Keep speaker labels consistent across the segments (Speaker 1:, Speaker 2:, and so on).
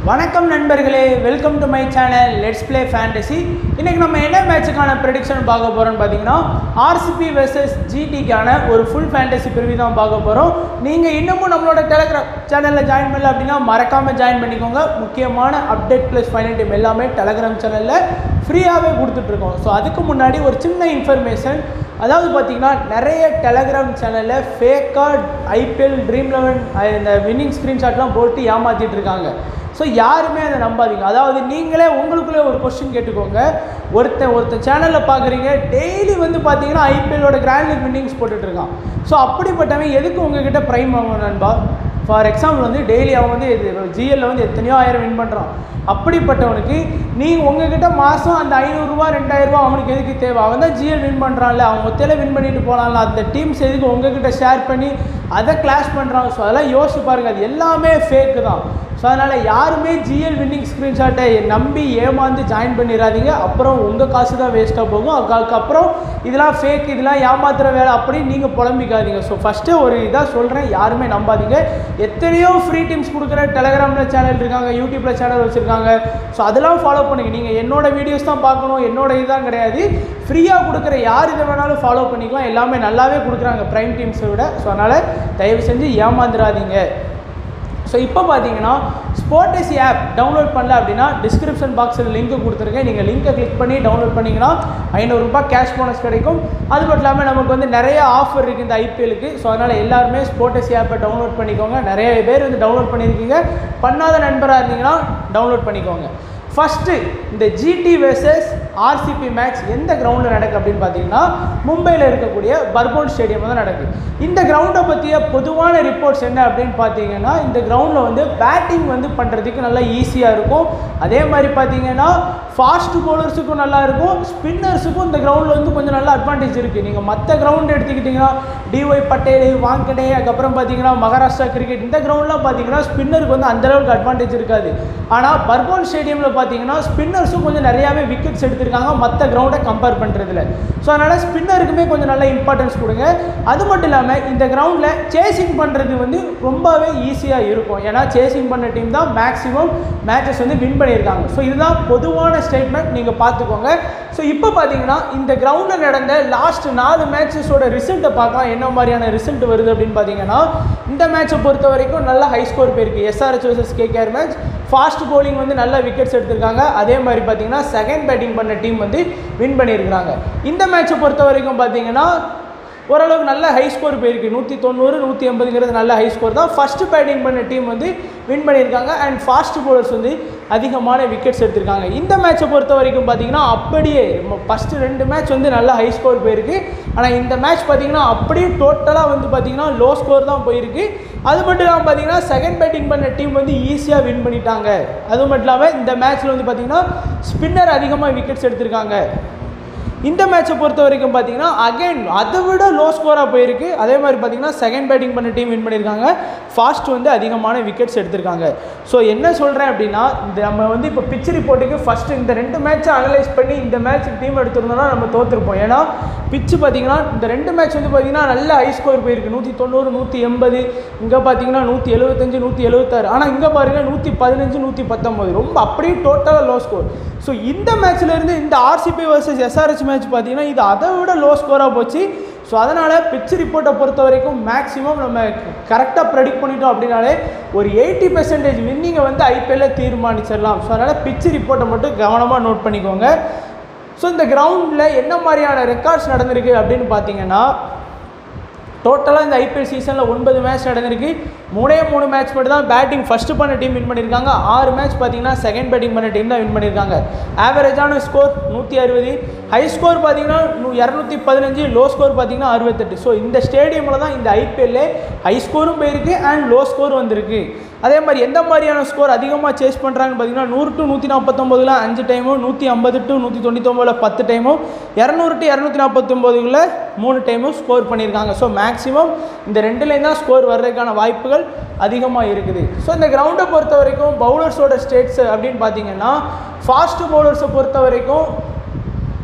Speaker 1: வணக்கம் நண்பர்களே welcome to my channel let's play fantasy இன்னைக்கு நம்ம என்ன மேட்சுக்கான ப்ரெடிக்ஷன் பார்க்க போகிறோம்னு பார்த்தீங்கன்னா ஆர்சிபி வெர்சஸ் ஜிடிக்கான ஒரு ஃபுல் ஃபேண்டசி பிரிவு தான் பார்க்க போகிறோம் நீங்கள் இன்னமும் நம்மளோட டெலகிராம் சேனலில் ஜாயின் பண்ணல அப்படின்னா மறக்காமல் ஜாயின் பண்ணிக்கோங்க முக்கியமான அப்டேட் ப்ளஸ் ஃபைனல் டீம் எல்லாமே டெலகிராம் சேனலில் ஃப்ரீயாகவே கொடுத்துட்ருக்கோம் ஸோ அதுக்கு முன்னாடி ஒரு சின்ன இன்ஃபர்மேஷன் அதாவது பார்த்தீங்கன்னா நிறைய டெலகிராம் சேனலில் ஃபேக்காக ஐபிஎல் ட்ரீம் லெவன் இந்த வின்னிங் ஸ்க்ரீன்ஷாட்லாம் போட்டு ஏமாற்றிட்டு இருக்காங்க ஸோ யாருமே அதை நம்பாதீங்க அதாவது நீங்களே உங்களுக்குள்ளே ஒரு கொஸ்டின் கேட்டுக்கோங்க ஒருத்தன் ஒருத்தன் சேனலில் பார்க்குறீங்க டெய்லி வந்து பார்த்தீங்கன்னா ஐபிஎல்லோட கிராண்ட் லீக் வின்னிங்ஸ் போட்டுட்ருக்கான் ஸோ அப்படிப்பட்டவன் எதுக்கு உங்ககிட்ட ப்ரைம் ஆகும் நண்பா ஃபார் எக்ஸாம்பிள் வந்து டெய்லி அவன் வந்து ஜிஎல்ல வந்து எத்தனையோ ஆயிரம் வின் பண்ணுறான் அப்படிப்பட்டவனுக்கு நீங்கள் உங்ககிட்ட மாதம் அந்த ஐநூறுரூவா ரெண்டாயிரரூவா அவனுக்கு எதுக்கு தேவை அவன் தான் ஜிஎல் வின் பண்ணுறான்ல அவன் ஒத்தையில வின் பண்ணிட்டு போகலாம்ல அந்த டீம்ஸ் எதுக்கு உங்ககிட்ட ஷேர் பண்ணி அதை கிளாஷ் பண்ணுறாங்க ஸோ அதெல்லாம் யோசிச்சு பாருங்கள் அது எல்லாமே ஃபேக்கு தான் ஸோ அதனால் யாருமே ஜிஎல் வின்னிங் ஸ்க்ரீன்ஷாட்டை நம்பி ஏமாந்து ஜாயின் பண்ணிடாதீங்க அப்புறம் உங்கள் காசு தான் வேஸ்ட்டாக போகும் அதுக்கப்புறம் இதெல்லாம் ஃபேக் இதெல்லாம் ஏமாத்துற வேலை அப்படின்னு நீங்கள் புலம்பிக்காதீங்க ஸோ ஃபஸ்ட்டு ஒரு இதாக சொல்கிறேன் யாருமே நம்பாதீங்க எத்தனையோ ஃப்ரீ டீம்ஸ் கொடுக்குற டெலகிராமில் சேனல் இருக்காங்க யூடியூப்பில் சேனல் வச்சுருக்காங்க ஸோ அதெல்லாம் ஃபாலோ பண்ணுங்க நீங்கள் என்னோட வீடியோஸ் தான் பார்க்கணும் என்னோட இதுதான் கிடையாது ஃப்ரீயாக கொடுக்குற யார் இதை வேணாலும் ஃபாலோ பண்ணிக்கலாம் எல்லாமே நல்லாவே கொடுக்குறாங்க ப்ரைம் டீம்ஸை விட ஸோ அதனால் தயவு செஞ்சு ஏமாந்துடாதீங்க ஸோ இப்போ பார்த்தீங்கன்னா ஸ்போர்டேசி ஆப் டவுன்லோட் பண்ணல அப்படின்னா டிஸ்கிரிப்ஷன் பாக்ஸில் லிங்க் கொடுத்துருக்கேன் நீங்கள் லிங்கை கிளிக் பண்ணி டவுன்லோட் பண்ணிங்கன்னா ஐநூறுரூபா கேஷ் போனஸ் கிடைக்கும் அது மட்டும் இல்லாமல் நமக்கு வந்து நிறைய ஆஃபர் இருக்குது இந்த ஐபிஎலுக்கு ஸோ அதனால் எல்லாருமே ஸ்போர்டேசி ஆப்பை டவுன்லோட் பண்ணிக்கோங்க நிறைய பேர் வந்து டவுன்லோட் பண்ணியிருக்கீங்க பண்ணாத நண்பராக இருந்தீங்கன்னா டவுன்லோட் பண்ணிக்கோங்க ஃபஸ்ட்டு இந்த ஜிடி வெர்சஸ் ஆர்சிபி மேட்ச் எந்த கிரவுண்டில் நடக்கு அப்படின்னு பார்த்தீங்கன்னா மும்பையில் இருக்கக்கூடிய பர்போன் ஸ்டேடியம் தான் நடக்குது இந்த கிரவுண்டை பற்றிய பொதுவான ரிப்போர்ட்ஸ் என்ன அப்படின்னு பார்த்தீங்கன்னா இந்த கிரவுண்டில் வந்து பேட்டிங் வந்து பண்ணுறதுக்கு நல்லா ஈஸியாக இருக்கும் அதே மாதிரி பார்த்தீங்கன்னா ஃபாஸ்ட் பவுலர்ஸுக்கும் நல்லா இருக்கும் ஸ்பின்னர்ஸுக்கும் இந்த கிரவுண்டில் வந்து கொஞ்சம் நல்ல அட்வான்டேஜ் இருக்குது நீங்கள் மற்ற கிரவுண்ட் எடுத்துக்கிட்டிங்கன்னா டிஒய் பட்டேல் வாங்கடே அதுக்கப்புறம் பார்த்தீங்கன்னா மகாராஷ்டிரா கிரிக்கெட் இந்த கிரவுண்ட்லாம் பார்த்தீங்கன்னா ஸ்பின்னருக்கு வந்து அந்தளவுக்கு அட்வான்டேஜ் இருக்காது ஆனால் பர்போன் ஸ்டேடியமில் பார்த்தீங்கன்னா ஸ்பின்னர்ஸும் கொஞ்சம் நிறையாவே விக்கெட்ஸ் எடுத்திருக்காங்க மற்ற கிரவுண்டை கம்பேர் பண்ணுறதுல ஸோ அதனால் ஸ்பின்னருக்குமே கொஞ்சம் நல்ல இம்பார்ட்டன்ஸ் கொடுங்க அது மட்டும் இல்லாமல் இந்த கிரவுண்டில் சேசிங் பண்ணுறது வந்து ரொம்பவே ஈஸியாக இருக்கும் ஏன்னா சேசிங் பண்ண டீம் தான் மேக்ஸிமம் மேட்சஸ் வந்து வின் பண்ணியிருக்காங்க ஸோ இதுதான் பொதுவான ஸ்டேட்மெண்ட் நீங்கள் பார்த்துக்கோங்க ஸோ இப்போ பார்த்தீங்கன்னா இந்த கிரவுண்டில் நடந்த லாஸ்ட் நாலு மேட்சஸோட ரிசல்ட்டை பார்க்கலாம் என்ன மாதிரியான ரிசல்ட் வருது அப்படின்னு பார்த்தீங்கன்னா இந்த மேட்சை பொறுத்த வரைக்கும் நல்ல ஹை ஸ்கோர் போயிருக்கு SRH versus KKR match fast bowling வந்து நல்ல விக்கெட்ஸ் எடுத்திருக்காங்க அதே மாதிரி பார்த்தீங்கன்னா செகண்ட் பேட்டிங் பண்ண டீம் வந்து வின் பண்ணியிருக்காங்க இந்த மேட்சை பொறுத்த வரைக்கும் பார்த்தீங்கன்னா ஓரளவுக்கு நல்ல ஹை ஸ்கோர் போயிருக்கு நூற்றி தொண்ணூறு நூற்றி எண்பதுங்கிறது நல்ல ஹை ஸ்கோர் தான் ஃபஸ்ட்டு பேட்டிங் பண்ண டீம் வந்து வின் பண்ணியிருக்காங்க அண்ட் ஃபாஸ்ட் bowlers வந்து அதிகமான விக்கெட்ஸ் எடுத்திருக்காங்க இந்த மேட்சை பொறுத்த வரைக்கும் பார்த்தீங்கன்னா அப்படியே ஃபஸ்ட்டு ரெண்டு மேட்ச் வந்து நல்ல ஹை ஸ்கோர் போயிருக்கு ஆனால் இந்த மேட்ச் பார்த்தீங்கன்னா அப்படியே டோட்டலாக வந்து பார்த்தீங்கன்னா லோ ஸ்கோர் தான் போயிருக்கு அது மட்டும் இல்லாமல் பார்த்தீங்கன்னா செகண்ட் பேட்டிங் பண்ண டீம் வந்து ஈஸியாக வின் பண்ணிட்டாங்க அது மட்டும் இல்லாமல் இந்த மேட்ச்சில் வந்து பார்த்தீங்கன்னா ஸ்பின்னர் அதிகமாக விக்கெட்ஸ் எடுத்திருக்காங்க இந்த மேட்சை பொறுத்த வரைக்கும் பார்த்தீங்கன்னா அகைன் அதை விட லோ ஸ்கோராக போயிருக்கு அதே மாதிரி பார்த்தீங்கன்னா செகண்ட் பேட்டிங் பண்ண டீம் வின் பண்ணியிருக்காங்க ஃபாஸ்ட் வந்து அதிகமான விக்கெட்ஸ் எடுத்திருக்காங்க ஸோ என்ன சொல்கிறேன் அப்படின்னா இந்த நம்ம வந்து இப்போ பிச் ரிப்போர்ட்டுக்கு ஃபஸ்ட்டு இந்த ரெண்டு மேட்ச்சை அனலைஸ் பண்ணி இந்த மேட்ச் டீம் எடுத்திருந்தோம்னா நம்ம தோற்றுருப்போம் ஏன்னா பிச்சு பார்த்தீங்கன்னா இந்த ரெண்டு மேட்ச் வந்து பார்த்தீங்கன்னா நல்ல ஹை ஸ்கோர் போயிருக்கு நூற்றி தொண்ணூறு நூற்றி எண்பது இங்கே பார்த்தீங்கன்னா நூற்றி எழுபத்தஞ்சு நூற்றி எழுபத்தாறு ஆனால் இங்கே பாருங்கள் நூற்றி பதினஞ்சு நூற்றி பத்தொம்பது ரொம்ப அப்படியே டோட்டலாக லோ ஸ்கோர் ஸோ இந்த மேட்ச்ல இருந்து இந்த ஆர்சிபி வர்சஸ் எஸ்ஆர்ஹெச் மேட்ச் பார்த்தீங்கன்னா இது அதை விட லோ ஸ்கோராக போச்சு ஸோ அதனால் பிச் ரிப்போர்ட்டை பொறுத்த வரைக்கும் மேக்ஸிமம் நம்ம கரெக்டாக ப்ரெடிக்ட் பண்ணிட்டோம் அப்படின்னாலே ஒரு எயிட்டி பெர்சன்டேஜ் வின்னிங்கை வந்து ஐபிஎல்ல தீர்மானிச்சிடலாம் ஸோ அதனால் பிச் ரிப்போர்ட்டை மட்டும் கவனமாக நோட் பண்ணிக்கோங்க ஸோ இந்த கிரவுண்டில் என்ன மாதிரியான ரெக்கார்ட்ஸ் நடந்திருக்கு அப்படின்னு பார்த்தீங்கன்னா டோட்டலாக இந்த ஐபிஎல் சீசனில் ஒன்பது மேட்ச் நடந்திருக்கு மூணே மூணு மேட்ச் மட்டும் தான் பேட்டிங் ஃபஸ்ட்டு பண்ண டீம் வின் பண்ணியிருக்காங்க ஆறு மேட்ச் பார்த்தீங்கன்னா செகண்ட் பேட்டிங் பண்ண டீம் தான் வின் பண்ணியிருக்காங்க ஆவரேஜான ஸ்கோர் நூற்றி அறுபது ஹை ஸ்கோர் பார்த்தீங்கன்னா இரநூத்தி பதினஞ்சு லோ ஸ்கோர் பார்த்தீங்கன்னா அறுபத்தெட்டு ஸோ இந்த ஸ்டேடியமில் தான் இந்த ஐபிஎல்ல ஹை ஸ்கோரும் போயிருக்கு அண்ட் லோ ஸ்கோர் வந்திருக்கு அதே மாதிரி எந்த மாதிரியான ஸ்கோர் அதிகமாக சேஸ் பண்ணுறாங்கன்னு பார்த்தீங்கன்னா நூறு டு நூற்றி நாற்பத்தொம்போதில் அஞ்சு டைமும் நூற்றி ஐம்பது டு நூற்றி தொண்ணூத்தொம்பதில் பத்து டைமும் இரநூறு டு இரநூத்தி நாற்பத்தொம்போதுல மூணு டைமும் ஸ்கோர் பண்ணியிருக்காங்க ஸோ மேக்ஸிமம் இந்த ரெண்டுலேயும் தான் ஸ்கோர் வர்றதுக்கான வாய்ப்புகள் அதிகமாக இருக்குது ஸோ இந்த கிரவுண்டை பொறுத்த வரைக்கும் பவுலர்ஸோட ஸ்டேட்ஸ் அப்படின்னு பார்த்தீங்கன்னா ஃபாஸ்ட் பவுலர்ஸை பொறுத்த வரைக்கும்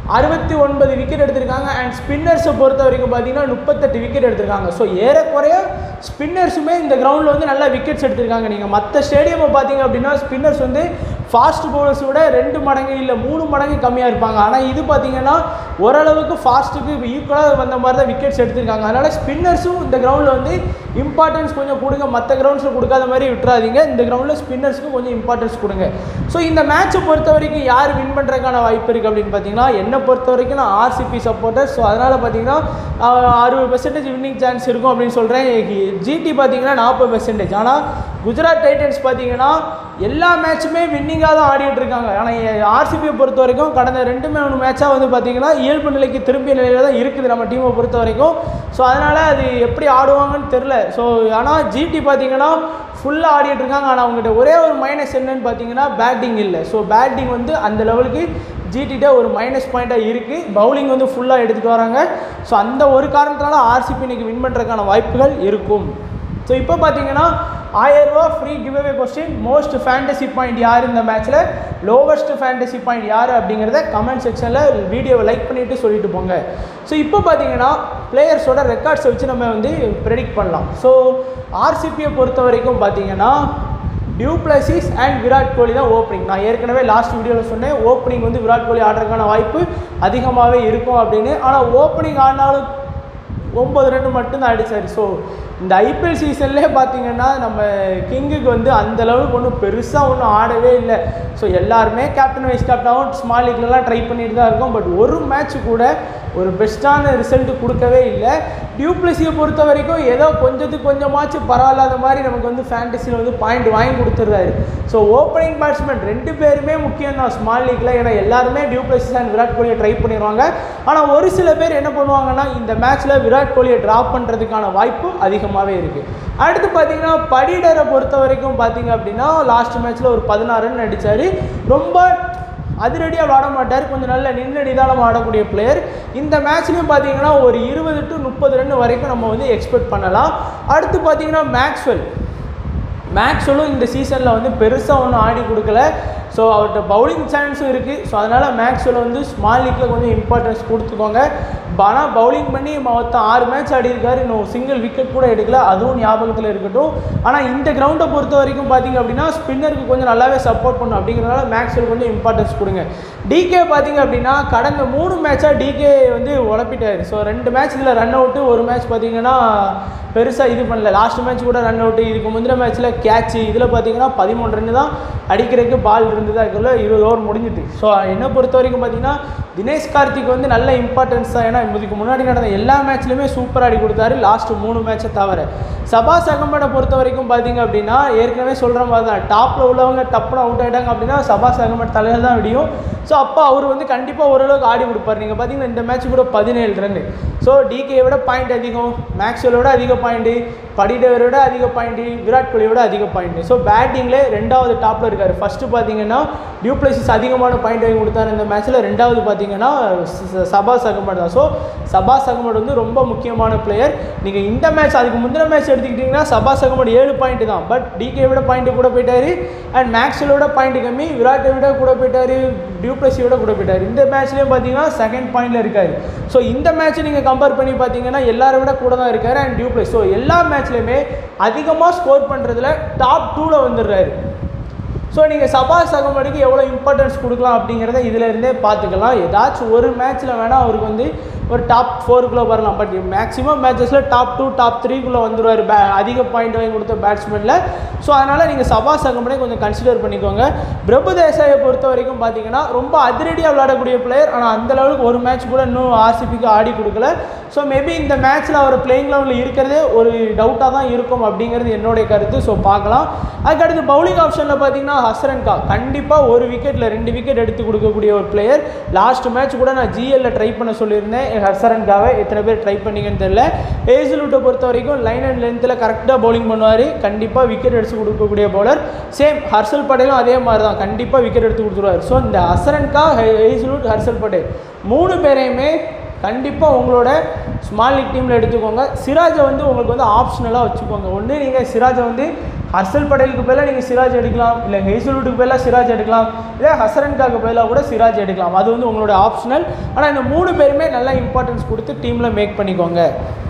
Speaker 1: அறுபத்தி ஒன்பது விக்கெட் எடுத்திருக்காங்க அண்ட் ஸ்பின்னர்ஸை பொறுத்த வரைக்கும் பார்த்தீங்கன்னா முப்பத்தெட்டு விக்கெட் எடுத்திருக்காங்க ஸோ ஏறக்குறைய ஸ்பின்னர்ஸுமே இந்த கிரவுண்டில் வந்து நல்லா விக்கெட்ஸ் எடுத்திருக்காங்க நீங்கள் மற்ற ஸ்டேடியமை பார்த்தீங்க அப்படின்னா ஸ்பின்னர்ஸ் வந்து ஃபாஸ்ட் பவுலர்ஸ் விட ரெண்டு மடங்கு இல்லை மூணு மடங்கு கம்மியாக இருப்பாங்க ஆனால் இது பார்த்தீங்கன்னா ஓரளவுக்கு ஃபாஸ்ட்டுக்கு ஈக்குவலாக வந்த மாதிரி தான் விக்கெட்ஸ் எடுத்திருக்காங்க அதனால் ஸ்பின்னர்ஸும் இந்த கிரவுண்டில் வந்து இம்பார்ட்டன்ஸ் கொஞ்சம் கொடுங்க மற்ற கிரவுண்ட்ஸில் கொடுக்காத மாதிரி விட்டுறாதீங்க இந்த கிரவுண்டில் ஸ்பின்னர்ஸ்க்கு கொஞ்சம் இம்பார்ட்டன்ஸ் கொடுங்க ஸோ இந்த மேட்சை பொறுத்த வரைக்கும் யார் வின் பண்ணுறதுக்கான வாய்ப்பு இருக்குது அப்படின்னு பார்த்தீங்கன்னா என்னை பொறுத்த வரைக்கும் நான் ஆர்சிபி சப்போர்ட்டர் ஸோ அதனால் பார்த்தீங்கன்னா ஆஹ், அறுபது பெர்சன்டேஜ் வின்னிங் சான்ஸ் இருக்கும் அப்படின்னு சொல்கிறேன் ஜிடி பார்த்தீங்கன்னா நாற்பது பெர்சன்டேஜ் ஆனால் குஜராத் டைட்டன்ஸ் பார்த்தீங்கன்னா எல்லா மேட்சுமே வின்னிங்காக தான் ஆடிட்டு இருக்காங்க ஆனால் ஆர்சிபியை பொறுத்த வரைக்கும் கடந்த ரெண்டு மூணு மேட்சாக வந்து பார்த்தீங்கன்னா இயல்பு நிலைக்கு திரும்பிய நிலையில் தான் இருக்குது நம்ம டீமை பொறுத்த வரைக்கும் ஸோ அதனால் அது எப்படி ஆடுவாங்கன்னு தெரில ஸோ ஆனால் ஜிடி பார்த்தீங்கன்னா ஃபுல்லாக ஆடிட்டு இருக்காங்க ஆனால் அவங்ககிட்ட ஒரே ஒரு மைனஸ் என்னன்னு பார்த்தீங்கன்னா பேட்டிங் இல்லை ஸோ பேட்டிங் வந்து அந்த லெவலுக்கு ஜிடிட்ட ஒரு மைனஸ் பாயிண்ட்டாக இருக்குது பவுலிங் வந்து ஃபுல்லாக எடுத்துகிட்டு வராங்க ஸோ அந்த ஒரு காரணத்தினால ஆர்சிபி இன்னைக்கு வின் பண்ணுறதுக்கான வாய்ப்புகள் இருக்கும் ஸோ இப்போ பார்த்தீங்கன்னா ஆயிரம் ரூபா free give away question most fantasy point யார் இந்த மேட்ச்சில் லோவஸ்ட் ஃபேண்டசி பாயிண்ட் யார் அப்படிங்கிறத கமெண்ட் செக்ஷனில் வீடியோவை லைக் பண்ணிவிட்டு சொல்லிட்டு போங்க ஸோ இப்போ பார்த்தீங்கன்னா பிளேயர்ஸோட ரெக்கார்ட்ஸை வச்சு நம்ம வந்து ப்ரெடிக்ட் பண்ணலாம் ஸோ ஆர்சிபியை பொறுத்த வரைக்கும் பார்த்தீங்கன்னா டியூப்ளசிஸ் அண்ட் விராட் கோலி தான் ஓப்பனிங் நான் ஏற்கனவே லாஸ்ட் வீடியோவில் சொன்னேன் ஓப்பனிங் வந்து விராட் கோலி ஆடுறதுக்கான வாய்ப்பு அதிகமாகவே இருக்கும் அப்படின்னு ஆனால் ஓப்பனிங் ஆடினாலும் ஒம்பது ரன் மட்டும்தான் அடிச்சார் ஸோ இந்த ஐபிஎல் சீசன்லேயே பார்த்தீங்கன்னா நம்ம கிங்குக்கு வந்து அந்த அளவுக்கு ஒன்றும் பெருசாக ஒன்றும் ஆடவே இல்லை ஸோ எல்லாருமே கேப்டன் வைஸ் கேப்டனாகவும் ஸ்மால் லீக்லலாம் ட்ரை பண்ணிட்டு தான் இருக்கோம் பட் ஒரு மேட்ச் கூட ஒரு பெஸ்ட்டான ரிசல்ட் கொடுக்கவே இல்லை டியூப்ளசியை பொறுத்த வரைக்கும் ஏதோ கொஞ்சத்துக்கு கொஞ்சமாச்சும் பரவாயில்லாத மாதிரி நமக்கு வந்து ஃபேண்டசியில் வந்து பாயிண்ட் வாங்கி கொடுத்துட்றாரு ஸோ ஓப்பனிங் பேட்ஸ்மேன் ரெண்டு பேருமே முக்கியம் தான் ஸ்மால் லீக்ல ஏன்னா எல்லாருமே டியூப்ளசிஸ் அண்ட் விராட் கோலியை ட்ரை பண்ணிடுவாங்க ஆனால் ஒரு சில பேர் என்ன பண்ணுவாங்கன்னா இந்த மேட்ச்சில் விராட் கோலியை ட்ராப் பண்ணுறதுக்கான வாய்ப்பு அதிகமாகவே இருக்குது அடுத்து பார்த்தீங்கன்னா படிடரை பொறுத்த வரைக்கும் பார்த்தீங்க அப்படின்னா லாஸ்ட் மேட்ச்சில் ஒரு பதினாறு ரன் அடிச்சாரு ரொம்ப அதிரடியாக விளாட மாட்டார் கொஞ்சம் நல்ல நின்று நிதானம் ஆடக்கூடிய பிளேயர் இந்த மேட்ச்லையும் பார்த்தீங்கன்னா ஒரு இருபது டு முப்பது ரன் வரைக்கும் நம்ம வந்து எக்ஸ்பெக்ட் பண்ணலாம் அடுத்து பார்த்தீங்கன்னா மேக்ஸ்வெல் மேக்ஸ்வெல்லும் இந்த சீசனில் வந்து பெருசாக ஒன்றும் ஆடி கொடுக்கல ஸோ அவர்கிட்ட பவுலிங் சான்ஸும் இருக்குது ஸோ அதனால் மேக்ஸ்வெல் வந்து ஸ்மால் லீக்கில் கொஞ்சம் இம்பார்ட்டன்ஸ் கொடுத்துக்கோங்க ஆனால் பவுலிங் பண்ணி மொத்தம் ஆறு மேட்ச் ஆடி இருக்காரு இன்னும் சிங்கிள் விக்கெட் கூட எடுக்கல அதுவும் ஞாபகத்தில் இருக்கட்டும் ஆனால் இந்த கிரவுண்டை பொறுத்த வரைக்கும் பார்த்தீங்க அப்படின்னா ஸ்பின்னருக்கு கொஞ்சம் நல்லாவே சப்போர்ட் பண்ணும் அப்படிங்கிறனால மேக்ஸ்வெல் கொஞ்சம் இம்பார்ட்டன்ஸ் கொடுங்க டிகே பார்த்தீங்க அப்படின்னா கடந்த மூணு மேட்சாக டிகே வந்து உழப்பிட்டாரு ஸோ ரெண்டு மேட்ச் இதில் ரன் அவுட்டு ஒரு மேட்ச் பார்த்தீங்கன்னா பெருசாக இது பண்ணல லாஸ்ட் மேட்ச் கூட ரன் அவுட்டு இதுக்கு முந்தின மேட்ச்சில் கேட்ச் இதில் பார்த்தீங்கன்னா பதிமூணு ரன் தான் அடிக்கிறதுக்கு பால் இருந்தது அதுக்குள்ள இருபது ஓவர் முடிஞ்சுது ஸோ என்னை பொறுத்த வரைக்கும் பார்த்தீங்கன்னா தினேஷ் கார்த்திக் வந்து நல்ல இம்பார்ட்டன்ஸ் தான் ஏன்னா இதுக்கு முன்னாடி நடந்த எல்லா மேட்ச்லையுமே சூப்பர் ஆடி கொடுத்தாரு லாஸ்ட் மூணு மேட்சை தவிர சபாஸ் அகமடை பொறுத்த வரைக்கும் பார்த்தீங்க அப்படின்னா ஏற்கனவே சொல்கிற மாதிரி தான் டாப்பில் உள்ளவங்க டப்புன்னு அவுட் ஆகிட்டாங்க அப்படின்னா சபாஸ் அகமட் தலையில் தான் விடியும் ஸோ அப்போ அவர் வந்து கண்டிப்பாக ஓரளவுக்கு ஆடி கொடுப்பார் நீங்கள் பார்த்தீங்கன்னா இந்த மேட்ச் கூட பதினேழு ரன் ஸோ டிகே விட பாயிண்ட் அதிகம் மேக்ஸ்வெலோட அதிக பாயிண்ட்டு படிடவரை விட அதிக பாயிண்ட்டு விராட் கோலியோட அதிக பாயிண்ட்டு ஸோ பேட்டிங்கில் ரெண்டாவது டாப்பில் இருக்கார் ஃபஸ்ட்டு பார்த்தீங்கன்னா டியூப்ளசிஸ் அதிகமான பாயிண்ட் வாங்கி கொடுத்தாரு இந்த மேட்ச்சில் ரெண்டாவது பார்த்தீங்கன்னா ச- சபாஸ் அகமட் தான் ஸோ சபாஸ் அகமட் வந்து ரொம்ப முக்கியமான பிளேயர் நீங்கள் இந்த மேட்ச் அதுக்கு முந்தின மேட்ச் எடுத்துக்கிட்டிங்கன்னா சபாஸ் அகமட் ஏழு பாயிண்ட் தான் பட் டிகே விட பாயிண்ட் கூட போயிட்டாரு அண்ட் மேக்ஸ்வெலோட பாயிண்ட் கம்மி விராட்டை விட கூட போயிட்டாரு டியூப்ளசியோட கூட போயிட்டாரு இந்த மேட்ச்லேயும் பார்த்தீங்கன்னா செகண்ட் பாயிண்டில் இருக்காரு ஸோ இந்த மேட்ச் நீங்கள் கம்பேர் பண்ணி பார்த்தீங்கன்னா எல்லாரை விட கூட தான் இருக்காரு அண்ட் டியூப்ளஸ் ஸோ எல்லா மேட்ச்லையுமே அதிகமாக ஸ்கோர் பண்ணுறதுல டாப் டூவில் வந்துடுறாரு ஸோ நீங்கள் சபாஸ் அகமடிக்கு எவ்வளோ இம்பார்ட்டன்ஸ் கொடுக்கலாம் அப்படிங்கிறத இதில் இருந்தே பார்த்துக்கலாம் ஏதாச்சும் ஒரு மேட்ச்சில் வேணால் அவருக்கு வந்து ஒரு டாப் ஃபோருக்குள்ளே வரலாம் பட் மேக்ஸிமம் மேட்சஸில் டாப் டூ டாப் த்ரீக்குள்ளே வந்துடுவார் பே அதிக பாயிண்ட் வாங்கி கொடுத்த பேட்ஸ்மேனில் ஸோ அதனால் நீங்கள் சபாஸ் அகமடை கொஞ்சம் கன்சிடர் பண்ணிக்கோங்க பிரபு தேசாயை பொறுத்த வரைக்கும் பார்த்தீங்கன்னா ரொம்ப அதிரடியாக விளையாடக்கூடிய பிளேயர் ஆனால் அந்த லெவலுக்கு ஒரு மேட்ச் கூட இன்னும் ஆர்சிபிக்கு ஆடி கொடுக்கல ஸோ மேபி இந்த மேட்ச்சில் அவர் பிளேயிங் லெவலில் இருக்கிறதே ஒரு டவுட்டாக தான் இருக்கும் அப்படிங்கிறது என்னுடைய கருத்து ஸோ பார்க்கலாம் அதுக்கடுத்து பவுலிங் ஆப்ஷனில் பார்த்தீங்கன்னா ஹசரன் கா கண்டிப்பாக ஒரு விக்கெட்டில் ரெண்டு விக்கெட் எடுத்து கொடுக்கக்கூடிய ஒரு பிளேயர் லாஸ்ட் மேட்ச் கூட நான் ஜிஎல்ல ட்ரை பண்ண சொல்லியிருந்தேன் ஹசரன் காவை எத்தனை பேர் ட்ரை பண்ணீங்கன்னு தெரியல ஏசிலுட்டை பொறுத்த வரைக்கும் லைன் அண்ட் லென்த்தில் கரெக்டாக பவுலிங் பண்ணுவார் கண்டிப்பாக விக்கெட் எடுத்து கொடுக்கக்கூடிய பவுலர் சேம் ஹர்ஷல் பட்டேலும் அதே மாதிரி தான் கண்டிப்பாக விக்கெட் எடுத்து கொடுத்துருவார் ஸோ இந்த ஹசரன் கா ஏசிலுட் ஹர்ஷல் பட்டேல் மூணு பேரையுமே கண்டிப்பாக உங்களோட ஸ்மால் லீக் டீமில் எடுத்துக்கோங்க சிராஜை வந்து உங்களுக்கு வந்து ஆப்ஷனலாக வச்சுக்கோங்க ஒன்று நீங்கள் சிராஜை வந்து ஹர்ஷல் படேலுக்கு பதிலாக நீங்கள் சிராஜ் எடுக்கலாம் இல்லை ஹெய்சல்வுட்டுக்கு பதிலாக சிராஜ் எடுக்கலாம் இல்லை ஹசரன்காக்கு பதிலாக கூட சிராஜ் எடுக்கலாம் அது வந்து உங்களோட ஆப்ஷனல் ஆனால் இந்த மூணு பேருமே நல்லா இம்பார்ட்டன்ஸ் கொடுத்து டீமில் மேக் பண்ணிக்கோங்க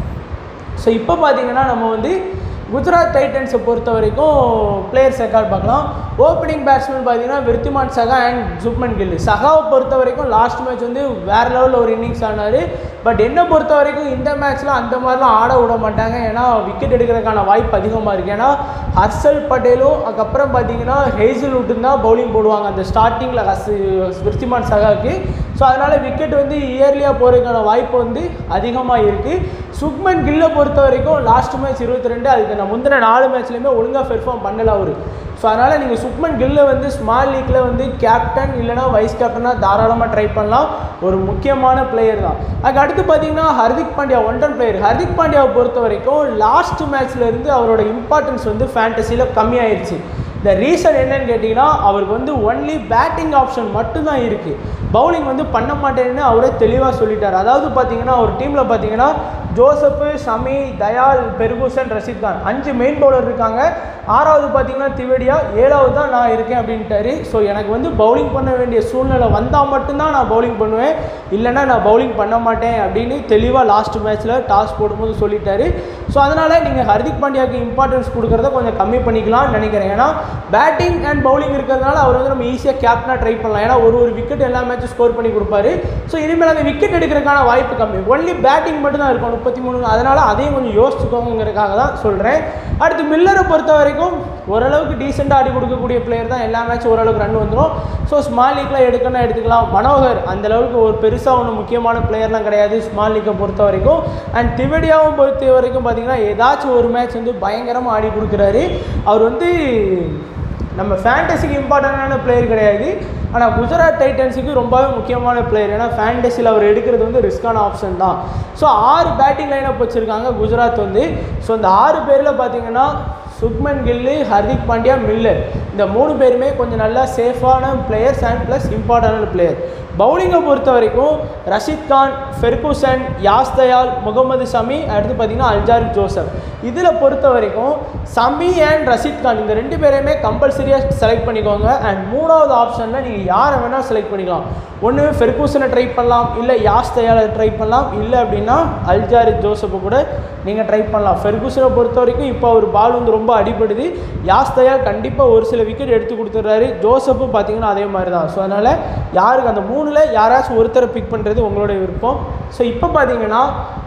Speaker 1: ஸோ இப்போ பார்த்தீங்கன்னா நம்ம வந்து குஜராத் டைட்டன்ஸை பொறுத்த வரைக்கும் பிளேயர்ஸ் ரெக்கார்ட் பார்க்கலாம் ஓப்பனிங் பேட்ஸ்மேன் பார்த்தீங்கன்னா விருத்திமான் சகா அண்ட் ஜுப்மன் கில் சகாவை பொறுத்த வரைக்கும் லாஸ்ட் மேட்ச் வந்து வேறு லெவலில் ஒரு இன்னிங்ஸ் ஆனார் பட் என்னை பொறுத்த வரைக்கும் இந்த மேட்ச்சில் அந்த மாதிரிலாம் ஆட விட மாட்டாங்க ஏன்னா விக்கெட் எடுக்கிறதுக்கான வாய்ப்பு அதிகமாக இருக்குது ஏன்னா ஹர்ஷல் பட்டேலும் அதுக்கப்புறம் பார்த்தீங்கன்னா ஹேசில்வுட்டும் தான் பவுலிங் போடுவாங்க அந்த ஸ்டார்டிங்கில் ஹஸ் விருத்திமான் சகாவுக்கு ஸோ அதனால் விக்கெட் வந்து இயர்லியாக போகிறதுக்கான வாய்ப்பு வந்து அதிகமாக இருக்குது சுக்மன் கில்லை பொறுத்த வரைக்கும் லாஸ்ட் மேட்ச் இருபத்தி ரெண்டு அதுக்கு நான் முந்தின நாலு மேட்ச்லையுமே ஒழுங்காக பெர்ஃபார்ம் பண்ணல அவர் ஸோ அதனால் நீங்கள் சுக்மன் கில்லை வந்து ஸ்மால் லீக்கில் வந்து கேப்டன் இல்லைனா வைஸ் கேப்டனாக தாராளமாக ட்ரை பண்ணலாம் ஒரு முக்கியமான பிளேயர் தான் அதுக்கு அடுத்து பார்த்தீங்கன்னா Hardik Pandya one down player Hardik பாண்டியாவை பொறுத்த வரைக்கும் லாஸ்ட் மேட்ச்லேருந்து அவரோட இம்பார்ட்டன்ஸ் வந்து ஃபேண்டசியில் கம்மியாயிருச்சு இந்த ரீசன் என்னன்னு கேட்டிங்கன்னா அவருக்கு வந்து ஒன்லி பேட்டிங் ஆப்ஷன் மட்டும்தான் இருக்குது பவுலிங் வந்து பண்ண மாட்டேன்னு அவரே தெளிவாக சொல்லிட்டார் அதாவது பார்த்தீங்கன்னா ஒரு டீமில் பார்த்தீங்கன்னா ஜோசப்பு ஷமி தயால் பெர்கூசன் ரஷீத் கான் அஞ்சு மெயின் பவுலர் இருக்காங்க ஆறாவது பார்த்தீங்கன்னா திவேடியா ஏழாவது தான் நான் இருக்கேன் அப்படின்ட்டாரு ஸோ எனக்கு வந்து பவுலிங் பண்ண வேண்டிய சூழ்நிலை வந்தால் மட்டும்தான் நான் பவுலிங் பண்ணுவேன் இல்லைன்னா நான் பவுலிங் பண்ண மாட்டேன் அப்படின்னு தெளிவாக லாஸ்ட் மேட்ச்சில் டாஸ் போடும்போது சொல்லிட்டாரு ஸோ அதனால் நீங்கள் ஹர்திக் பாண்டியாவுக்கு இம்பார்ட்டன்ஸ் கொடுக்குறத கொஞ்சம் கம்மி பண்ணிக்கலாம்னு நினைக்கிறேன் ஏன்னா பேட்டிங் அண்ட் பவுலிங் இருக்கிறதுனால அவர் வந்து நம்ம ஈஸியாக கேப்டனாக ட்ரை பண்ணலாம் ஏன்னா ஒரு ஒரு விக்கெட் எல்லா மேட்சும் ஸ்கோர் பண்ணி கொடுப்பாரு ஸோ இனிமேல் அந்த விக்கெட் எடுக்கிறதுக்கான வாய்ப்பு கம்மி ஒன்லி பேட்டிங் மட்டும் தான் இருக்கும் முப்பத்தி மூணு அதனால் அதையும் கொஞ்சம் யோசிச்சுக்கோங்கிறதுக்காக தான் சொல்கிறேன் அடுத்து மில்லரை பொறுத்த வரைக்கும் ஓரளவுக்கு டீசெண்டாக ஆடி கொடுக்கக்கூடிய பிளேயர் தான் எல்லா மேட்சும் ஓரளவுக்கு ரன் வந்துடும் ஸோ ஸ்மால் லீக்லாம் எடுக்கணும் எடுத்துக்கலாம் மனோகர் அந்த அளவுக்கு ஒரு பெருசாக ஒன்றும் முக்கியமான பிளேயர்லாம் கிடையாது ஸ்மால் லீக்கை பொறுத்த வரைக்கும் அண்ட் திவடியாவும் பொறுத்த வரைக்கும் பார்த்தீங்கன்னா ஏதாச்சும் ஒரு மேட்ச் வந்து பயங்கரமாக ஆடி கொடுக்குறாரு அவர் வந்து நம்ம ஃபேண்டசிக்கு இம்பார்ட்டண்டான பிளேயர் கிடையாது ஆனால் குஜராத் டைட்டன்ஸுக்கு ரொம்பவே முக்கியமான பிளேயர் ஏன்னா ஃபேண்டசியில் அவர் எடுக்கிறது வந்து ரிஸ்கான ஆப்ஷன் தான் ஸோ ஆறு பேட்டிங் லைனப் வச்சுருக்காங்க குஜராத் வந்து ஸோ இந்த ஆறு பேரில் பார்த்தீங்கன்னா சுக்மன் கில்லு ஹர்திக் பாண்டியா மில்லர் இந்த மூணு பேருமே கொஞ்சம் நல்லா சேஃபான பிளேயர்ஸ் அண்ட் ப்ளஸ் இம்பார்ட்டன்டான பிளேயர் பவுலிங்கை பொறுத்த வரைக்கும் ரஷீத் கான் ஃபெர்கூசன் யாஸ் தயால் முகமது ஷமி அடுத்து பார்த்தீங்கன்னா அல்ஜார் ஜோசப் இதில் பொறுத்த வரைக்கும் சமி அண்ட் ரஷீத் கான் இந்த ரெண்டு பேரையுமே கம்பல்சரியாக செலக்ட் பண்ணிக்கோங்க அண்ட் மூணாவது ஆப்ஷனில் நீங்கள் யாரை வேணால் செலக்ட் பண்ணிக்கலாம் ஒன்று ஃபெர்கூசனை ட்ரை பண்ணலாம் இல்லை யாஸ் தயாலை ட்ரை பண்ணலாம் இல்லை அப்படின்னா அல்ஜாரி ஜோசப்பை கூட நீங்கள் ட்ரை பண்ணலாம் ஃபெர்கூசனை பொறுத்த வரைக்கும் இப்போ அவர் பால் வந்து ரொம்ப அடிபடுது யாஸ் தயால் கண்டிப்பாக ஒரு சில விக்கெட் எடுத்து கொடுத்துட்றாரு ஜோசப்பும் பார்த்தீங்கன்னா அதே மாதிரி தான் ஸோ அதனால் யாருக்கு அந்த மூணில் யாராச்சும் ஒருத்தரை பிக் பண்ணுறது உங்களோட விருப்பம் ஸோ இப்போ பார்த்தீங்கன்னா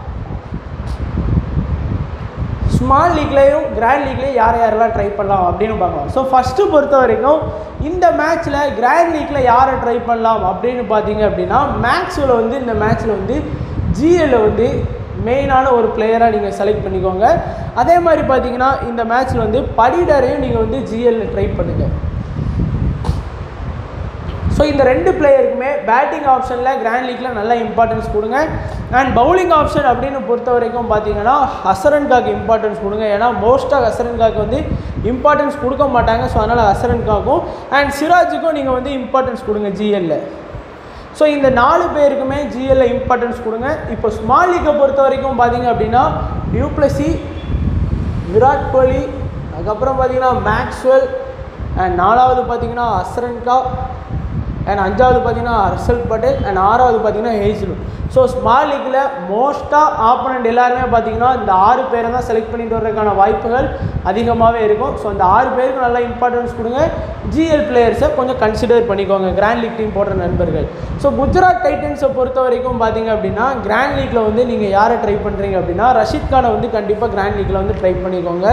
Speaker 1: ஸ்மால் லீக்லேயும் கிராண்ட் லீக்லேயும் யார் யாரெல்லாம் ட்ரை பண்ணலாம் அப்படின்னு பார்க்கலாம் ஸோ ஃபஸ்ட்டு பொறுத்த வரைக்கும் இந்த மேட்ச்சில் கிராண்ட் லீக்கில் யாரை ட்ரை பண்ணலாம் அப்படின்னு பார்த்தீங்க அப்படின்னா மேக்ஸில் வந்து இந்த மேட்ச்சில் வந்து ஜிஎல்ல வந்து மெயினான ஒரு பிளேயராக நீங்கள் செலக்ட் பண்ணிக்கோங்க அதே மாதிரி பார்த்தீங்கன்னா இந்த மேட்ச்சில் வந்து படிடரையும் நீங்கள் வந்து ஜிஎல்ல ட்ரை பண்ணுங்கள் ஸோ இந்த ரெண்டு பிளேயருக்குமே பேட்டிங் ஆப்ஷனில் கிராண்ட் லீக்கில் நல்ல இம்பார்ட்டன்ஸ் கொடுங்க அண்ட் பவுலிங் ஆப்ஷன் அப்படின்னு பொறுத்த வரைக்கும் பார்த்தீங்கன்னா ஹசரன்காக்கு இம்பார்ட்டன்ஸ் கொடுங்க ஏன்னா மோஸ்ட்டாக ஹசரன்காக்கு வந்து இம்பார்ட்டன்ஸ் கொடுக்க மாட்டாங்க ஸோ அதனால் ஹசரன்காக்கும் அண்ட் சிராஜுக்கும் நீங்கள் வந்து இம்பார்ட்டன்ஸ் கொடுங்க ஜிஎல்ல ஸோ இந்த நாலு பேருக்குமே ஜிஎல்ல இம்பார்ட்டன்ஸ் கொடுங்க இப்போ ஸ்மால் லீக்கை பொறுத்த வரைக்கும் பார்த்தீங்க அப்படின்னா டியூப்ளசி விராட் கோலி அதுக்கப்புறம் பார்த்தீங்கன்னா மேக்ஸ்வெல் அண்ட் நாலாவது பார்த்தீங்கன்னா அஸ்ரன்கா அண்ட் அஞ்சாவது பார்த்தீங்கன்னா ஹர்ஷல் பட்டேல் அண்ட் ஆறாவது பார்த்தீங்கன்னா ஹேஸ்லு ஸோ ஸ்மால் லீக்கில் மோஸ்ட்டாக ஆப்பனண்ட் எல்லாருமே பார்த்தீங்கன்னா இந்த ஆறு பேரை தான் செலக்ட் பண்ணிட்டு வர்றதுக்கான வாய்ப்புகள் அதிகமாகவே இருக்கும் ஸோ அந்த ஆறு பேருக்கு நல்லா இம்பார்ட்டன்ஸ் கொடுங்க ஜிஎல் பிளேயர்ஸை கொஞ்சம் கன்சிடர் பண்ணிக்கோங்க கிராண்ட் லீக் டீம் போடுற நண்பர்கள் ஸோ குஜராத் டைட்டன்ஸை பொறுத்த வரைக்கும் பார்த்தீங்க அப்படின்னா கிராண்ட் லீக்கில் வந்து நீங்கள் யாரை ட்ரை பண்ணுறீங்க அப்படின்னா ரஷீத் கானை வந்து கண்டிப்பாக கிராண்ட் லீக்கில் வந்து ட்ரை பண்ணிக்கோங்க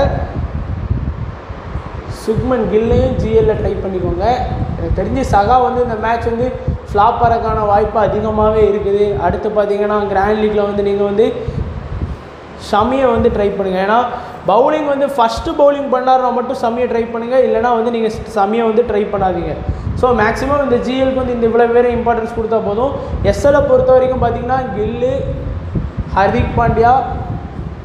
Speaker 1: சுக்மன் கில்லையும் ஜிஎல்ல ட்ரை பண்ணிக்கோங்க எனக்கு தெரிஞ்சு சகா வந்து இந்த மேட்ச் வந்து ஃப்ளாப் ஆகிறதுக்கான வாய்ப்பு அதிகமாகவே இருக்குது அடுத்து பார்த்தீங்கன்னா கிராண்ட் லீக்கில் வந்து நீங்கள் வந்து ஷமியை வந்து ட்ரை பண்ணுங்கள் ஏன்னா பவுலிங் வந்து ஃபஸ்ட்டு பவுலிங் பண்ணாருன்னா மட்டும் சமியை ட்ரை பண்ணுங்கள் இல்லைனா வந்து நீங்கள் சமியை வந்து ட்ரை பண்ணாதீங்க ஸோ மேக்ஸிமம் இந்த ஜிஎலுக்கு வந்து இந்த இவ்வளோ பேர் இம்பார்ட்டன்ஸ் கொடுத்தா போதும் எஸ்எல்லை பொறுத்த வரைக்கும் பார்த்தீங்கன்னா கில்லு ஹர்திக் பாண்டியா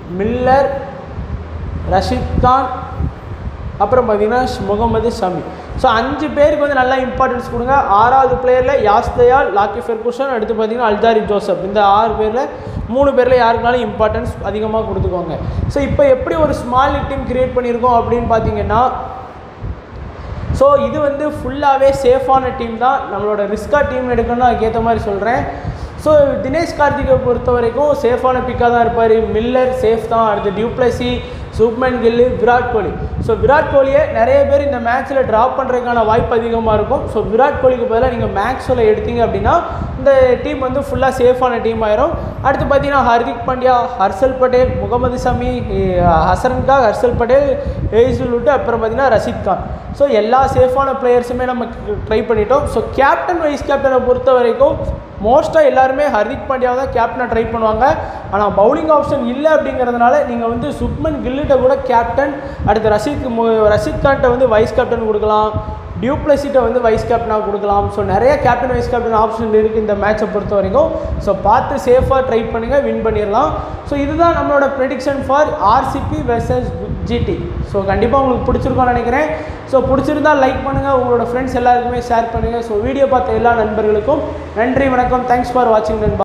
Speaker 1: மில்லர் ரஷீத் கான் அப்புறம் பார்த்தீங்கன்னா ஷ்- முகமது ஷமி ஸோ அஞ்சு பேருக்கு வந்து நல்லா இம்பார்ட்டன்ஸ் கொடுங்க ஆறாவது பிளேயரில் யாஸ்தயால் லாக்கி ஃபெர்குஷன் அடுத்து பார்த்தீங்கன்னா அல்தாரி ஜோசப் இந்த ஆறு பேரில் மூணு பேரில் யாருக்குனாலும் இம்பார்ட்டன்ஸ் அதிகமாக கொடுத்துக்கோங்க ஸோ இப்போ எப்படி ஒரு ஸ்மால் டீம் கிரியேட் பண்ணியிருக்கோம் அப்படின்னு பார்த்தீங்கன்னா ஸோ இது வந்து ஃபுல்லாகவே சேஃபான டீம் தான் நம்மளோட ரிஸ்கா டீம் எடுக்கணும்னு அதுக்கேற்ற மாதிரி சொல்கிறேன் ஸோ தினேஷ் கார்த்திகை பொறுத்த வரைக்கும் சேஃபான பிக்காக தான் இருப்பார் மில்லர் சேஃப் தான் அடுத்து டியூப்ளசி சுப்மன் கில்லு விராட் கோலி ஸோ விராட் கோலியை நிறைய பேர் இந்த மேட்ச்சில் ட்ராப் பண்ணுறதுக்கான வாய்ப்பு அதிகமாக இருக்கும் ஸோ விராட் கோலிக்கு பதிலாக நீங்கள் மேக்ஸில் எடுத்தீங்க அப்படின்னா இந்த டீம் வந்து ஃபுல்லாக சேஃபான டீம் ஆயிரும் அடுத்து பார்த்தீங்கன்னா ஹர்திக் பாண்டியா ஹர்ஷல் பட்டேல் முகமது சமி ஹசரன் கான் ஹர்ஷல் பட்டேல் ஏசுல் விட்டு அப்புறம் பார்த்தீங்கன்னா ரஷித் கான் ஸோ எல்லா சேஃபான பிளேயர்ஸுமே நம்ம ட்ரை பண்ணிட்டோம் ஸோ கேப்டன் வைஸ் கேப்டனை பொறுத்த வரைக்கும் மோஸ்ட்டாக எல்லாருமே ஹர்திக் பாண்டியாவை தான் கேப்டனை ட்ரை பண்ணுவாங்க ஆனால் பவுலிங் ஆப்ஷன் இல்லை அப்படிங்கிறதுனால நீங்கள் வந்து சுப்மன் கில்லிட்ட கூட கேப்டன் அடுத்து ரஷித் மு- ரஷித் கான்ட்ட வந்து வைஸ் கேப்டன் கொடுக்கலாம் டியூப்ளசிட்ட வந்து வைஸ் கேப்டனாக கொடுக்கலாம் ஸோ நிறைய கேப்டன் வைஸ் கேப்டன் ஆப்ஷன் இருக்குது இந்த மேட்சை பொறுத்த வரைக்கும் ஸோ பார்த்து சேஃபாக ட்ரை பண்ணுங்கள் வின் பண்ணிடலாம் ஸோ இதுதான் நம்மளோட prediction for RCB versus GT so கண்டிப்பாக உங்களுக்கு பிடிச்சிருக்கும்னு நினைக்கிறேன் ஸோ பிடிச்சிருந்தா லைக் பண்ணுங்கள் உங்களோட ஃப்ரெண்ட்ஸ் எல்லாருக்குமே ஷேர் பண்ணுங்கள் ஸோ வீடியோ பார்த்த எல்லா நண்பர்களுக்கும் நன்றி வணக்கம் தேங்க்ஸ் ஃபார் வாட்சிங் நண்பா